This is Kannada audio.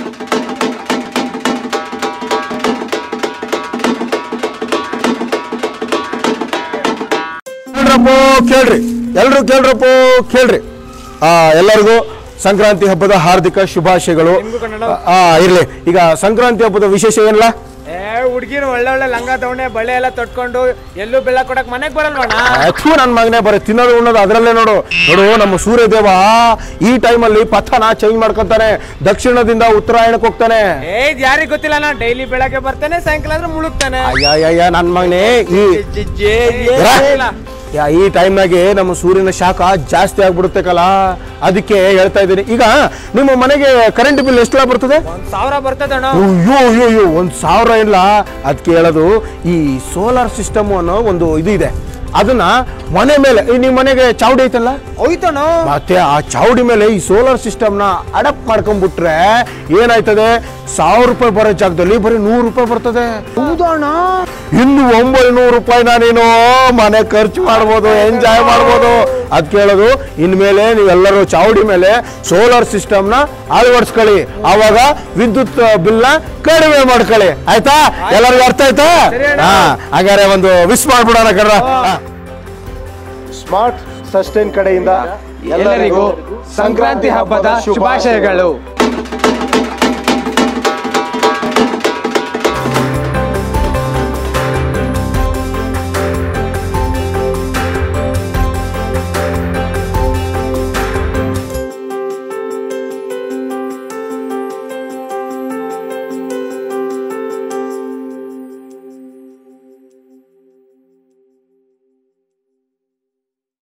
ಕೇಳ್ರಪ್ಪ ಕೇಳ್ರಿ ಎಲ್ರು ಕೇಳ್ರಪ್ಪ ಕೇಳ್ರಿ ಆ ಎಲ್ಲರಿಗೂ ಸಂಕ್ರಾಂತಿ ಹಬ್ಬದ ಹಾರ್ದಿಕ ಶುಭಾಶಯಗಳು ಆ ಇರ್ಲಿ ಈಗ ಸಂಕ್ರಾಂತಿ ಹಬ್ಬದ ವಿಶೇಷ ಏನಿಲ್ಲ ಏ ಹುಡ್ಗಿರು ಒಳ್ಳೆ ಒಳ್ಳೆ ಲಂಗ ತಗೊಂಡೆ ಬಳೆ ಎಲ್ಲ ತೊಟ್ಕೊಂಡು ಎಲ್ಲೂ ಬೆಲ್ಲ ಕೊಡಕ್ ಮನೆಗ್ ಬರಲ್ವಣ್ಣ ಅಥೂ ನನ್ನ ಮಗನೇ ಬರೀ ತಿನ್ನೋದು ಉಣ್ಣೋದು ಅದರಲ್ಲೇ ನೋಡು ನೋಡು ನಮ್ಮ ಸೂರ್ಯದೇವ ಈ ಟೈಮಲ್ಲಿ ಪಥನ ಚೇಂಜ್ ಮಾಡ್ಕೊಂತಾನೆ ದಕ್ಷಿಣದಿಂದ ಉತ್ತರಾಯಣಕ್ಕೆ ಹೋಗ್ತಾನೆ ಏ ಇದ್ ಯಾರಿಗ್ ಗೊತ್ತಿಲ್ಲ ನಾ ಡೈಲಿ ಬೆಳಗ್ಗೆ ಬರ್ತೇನೆ ಸಾಯಂಕಾಲ ಆದ್ರೆ ಮುಳುಗ್ತಾನೆ ಅಯ್ಯ ನನ್ನ ಮಗನೇ ಈ ಇಲ್ಲ. ಯಾ, ಈ ಟೈಮ್ನಾಗೆ ನಮ್ಮ ಸೂರ್ಯನ ಶಾಖ ಜಾಸ್ತಿ ಆಗ್ಬಿಡುತ್ತೆ ಕಲ ಅದಕ್ಕೆ ಹೇಳ್ತಾ ಇದ್ದೀನಿ ಈಗ ನಿಮ್ಮ ಮನೆಗೆ ಕರೆಂಟ್ ಬಿಲ್ ಎಷ್ಟೆಲ್ಲ ಬರ್ತದೆ ಒಂದ್ ಸಾವಿರ ಬರ್ತದಣ್ಣ ಅಯ್ಯೋ ಅಯ್ಯೋ ಅಯ್ಯೋ ಒಂದು ಸಾವಿರ ಇಲ್ಲ ಅದಕ್ಕೆ ಹೇಳೋದು ಈ ಸೋಲಾರ್ ಸಿಸ್ಟಮ್ ಅನ್ನೋ ಒಂದು ಇದು ಇದೆ ಅದನ್ನ ಮನೆ ಮೇಲೆ ಈ ನಿಮ್ಮ ಮನೆಗೆ ಚಾವಡಿ ಐತಲ್ಲ ಹೋಯ್ತಣ್ಣ ಮತ್ತೆ ಆ ಚಾವಡಿ ಮೇಲೆ ಈ ಸೋಲಾರ್ ಸಿಸ್ಟಮ್ನ ಅಡಪ್ಟ್ ಮಾಡ್ಕೊಂಡ್ಬಿಟ್ರೆ ಏನಾಯ್ತದೆ ಸಾವಿರ ರೂಪಾಯಿ ಬರೋ ಜಾಗದಲ್ಲಿ ಬರೀ ನೂರು ರೂಪಾಯಿ ಬರ್ತದೆ ಹೌದಣ್ಣ ಇನ್ನು ಒಂಬೈನೂರು ರೂಪಾಯಿನ ನೀನು ಮನೆ ಖರ್ಚು ಮಾಡ್ಬೋದು ಎಂಜಾಯ್ ಮಾಡ್ಬೋದು ಅದ್ ಕೇಳೋದು ಇನ್ಮೇಲೆ ನೀವೆಲ್ಲರೂ ಚಾವಡಿ ಮೇಲೆ ಸೋಲಾರ್ ಸಿಸ್ಟಮ್ನ ಅಳವಡಿಸ್ಕೊಳ್ಳಿ ಆವಾಗ ವಿದ್ಯುತ್ ಬಿಲ್ನ ಕಡಿಮೆ ಮಾಡ್ಕೊಳ್ಳಿ ಆಯ್ತಾ ಎಲ್ಲರಿಗೂ ಅರ್ಥ ಆಯ್ತಾ ಹಾ ಹಾಗಾದ್ರೆ ಒಂದು ವಿಶ್ ಮಾಡ್ಬಿಡೋಣ ಕಡ್ರ ಸ್ಮಾರ್ಟ್ ಸಸ್ಟೈನ್ ಕಡೆಯಿಂದ ಎಲ್ಲರಿಗೂ ಸಂಕ್ರಾಂತಿ ಹಬ್ಬದ ಶುಭಾಶಯಗಳು